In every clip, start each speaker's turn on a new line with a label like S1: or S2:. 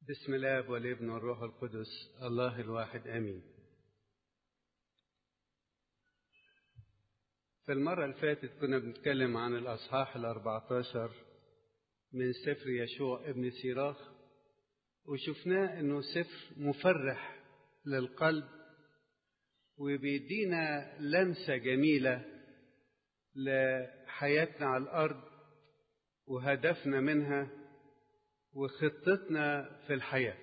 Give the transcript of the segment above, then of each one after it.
S1: بسم الله والابن والروح القدس الله الواحد امين في المرة اللي فاتت كنا بنتكلم عن الأصحاح الأربعتاشر من سفر يشوع ابن سيراخ وشفناه إنه سفر مفرح للقلب وبيدينا لمسة جميلة لحياتنا على الأرض وهدفنا منها وخطتنا في الحياة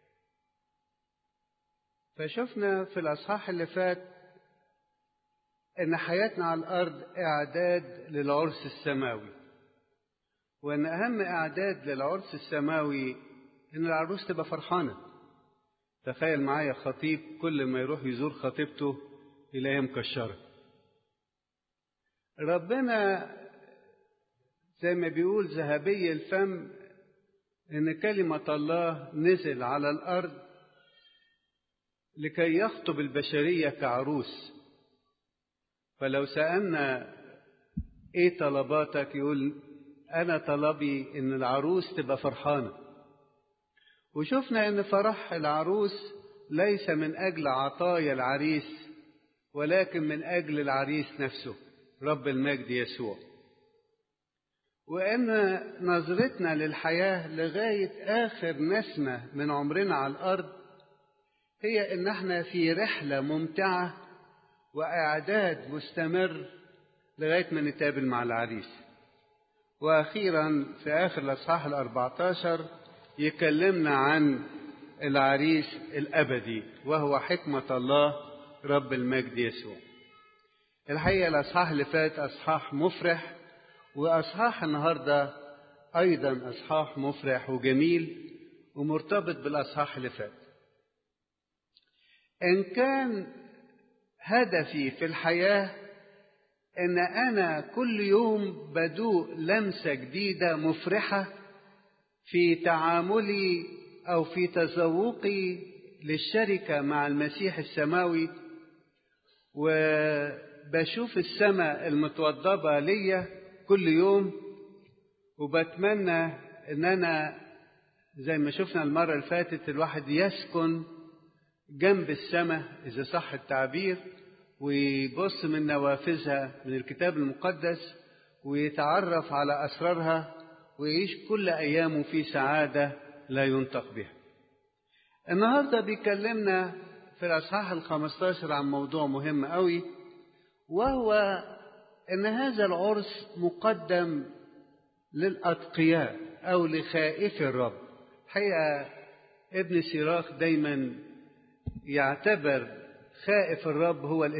S1: فشفنا في الأصحاح اللي فات إن حياتنا على الأرض إعداد للعرس السماوي وإن أهم إعداد للعرس السماوي إن العروس تبقى فرحانة تخيل معايا خطيب كل ما يروح يزور خطيبته يلاقيها مكشرة ربنا زي ما بيقول ذهبي الفم إن كلمة الله نزل على الأرض لكي يخطب البشرية كعروس فلو سألنا إيه طلباتك يقول أنا طلبي إن العروس تبقى فرحانة وشفنا إن فرح العروس ليس من أجل عطايا العريس ولكن من أجل العريس نفسه رب المجد يسوع وإن نظرتنا للحياة لغاية آخر نسمة من عمرنا على الأرض هي إن احنا في رحلة ممتعة وإعداد مستمر لغاية ما نتقابل مع العريس وأخيرا في آخر الأصحاح الأربعتاشر يكلمنا عن العريس الأبدي وهو حكمة الله رب المجد يسوع الحقيقة الأصحاح اللي فات أصحاح مفرح وأصحاح النهاردة أيضا أصحاح مفرح وجميل ومرتبط بالأصحاح اللي فات إن كان هدفي في الحياة إن أنا كل يوم بدوق لمسة جديدة مفرحة في تعاملي أو في تذوقي للشركة مع المسيح السماوي وبشوف السماء المتوضبة ليا كل يوم وبتمنى ان انا زي ما شفنا المرة اللي فاتت الواحد يسكن جنب السماء اذا صح التعبير ويبص من نوافذها من الكتاب المقدس ويتعرف على اسرارها ويعيش كل ايامه في سعادة لا ينطق بها النهاردة بيكلمنا في الأصحاح الخمستاشر عن موضوع مهم قوي وهو ان هذا العرس مقدم للاتقياء او لخائف الرب حقيقه ابن سيراخ دايما يعتبر خائف الرب هو